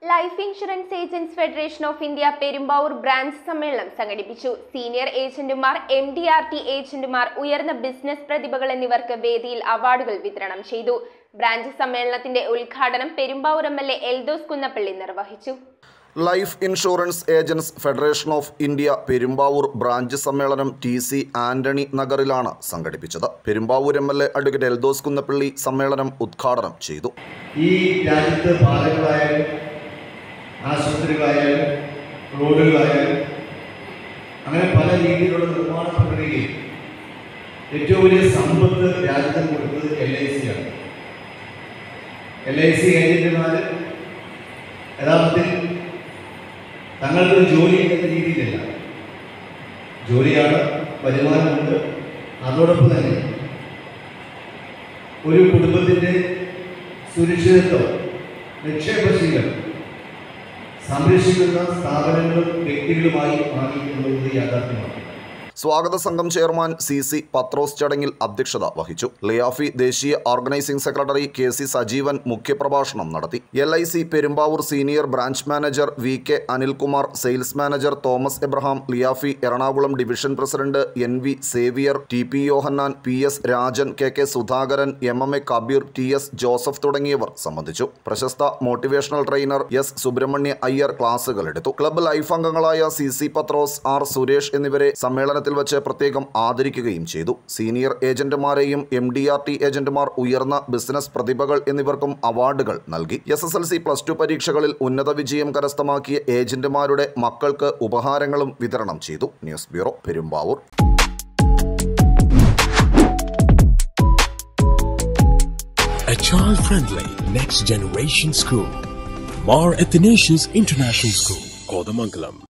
Life insurance agents federation of India Perumbavoor branch സമ്മേളനം സംഘടിപ്പിച്ചു senior ഏജന്റുമാർ എം ഡി ആർ ടി ഏജന്റുമാർ ഉയർന്ന ബിസിനസ് പ്രതിഭകൾ എന്നിവർക്ക് വേദിയിൽ അവാർഡുകൾ വിതരണം ചെയ്തു ബ്രാഞ്ച് സമ്മേളനത്തിന്റെ ഉദ്ഘാടനം Perumbavoor M L A Eldhose Kunnappilly നിർവഹിച്ചു life insurance agents federation of India Perumbavoor branch സമ്മേളനം ടി സി ആന്റണി നഗറിലാണ് സംഘടിപ്പിച്ചത് Perumbavoor M L A advocate Eldhose Kunnappilly സമ്മേളനം ഉദ്ഘാടനം ചെയ്തു ഈ രാജ്യത്ത് പാലങ്ങളായാലും ആശുപത്രികളായാലും റോഡുകളായാലും അങ്ങനെ പല രീതിയിലുള്ള നിർമ്മാണ പ്രക്രിയയിൽ ഏറ്റവും വലിയ സമ്പത്ത് രാജ്യത്തിന് കൊടുത്തത് എൽ ഐ സി ആണ് എൽ ഐ സി ഏജന്റുമാർ യഥാർത്ഥത്തിൽ തങ്ങൾക്കൊരു ജോലി എന്ന രീതിയിലല്ല ജോലിയാണ് വരുമാനമുണ്ട് അതോടൊപ്പം തന്നെ ഒരു കുടുംബത്തിൻ്റെ സുരക്ഷിതത്വം നിക്ഷേപശീലം സംരക്ഷിക്കുന്ന സ്ഥാപനങ്ങളും വ്യക്തികളുമായി മാറി എന്നുള്ളത് യാഥാർത്ഥ്യമാണ് സ്വാഗത സംഘം ചെയർമാൻ സി സി പത്രോസ് ചടങ്ങിൽ അധ്യക്ഷത വഹിച്ചു ലിയാഫി ദേശീയ organising secretary K C Sajeevan മുഖ്യപ്രഭാഷണം നടത്തി L I C Perumbavoor senior branch manager V K Anilkumar sales manager Thomas Abraham LIAFI Ernakulam division president N V Xavier T P Yohannan P S Rajan K K Sudhakaran M M A Kabeer T S Joseph തുടങ്ങിയവർ സംബന്ധിച്ചു പ്രശസ്ത motivational trainer S Subrahmanya Iyer ക്ലാസുകൾ എടുത്തു club life അംഗങ്ങളായ C C Pathrose R Suresh എന്നിവരെ സമ്മേളനത്തിൽ വെച്ച് പ്രത്യേകം ആദരിക്കുകയും ചെയ്തു സീനിയർ ഏജന്റുമാരെയും എം ഡി ആർ ടി ഏജന്റുമാർ ഉയർന്ന ബിസിനസ് പ്രതിഭകൾ എന്നിവർക്കും അവാർഡുകൾ നൽകി S S L C plus two പരീക്ഷകളിൽ ഉന്നത വിജയം കരസ്ഥമാക്കിയ ഏജന്റുമാരുടെ മക്കൾക്ക് ഉപഹാരങ്ങളും വിതരണം ചെയ്തു news bureau Perumbavoor A child-friendly next generation school. Mar Athanasius International School, Kodamangalam.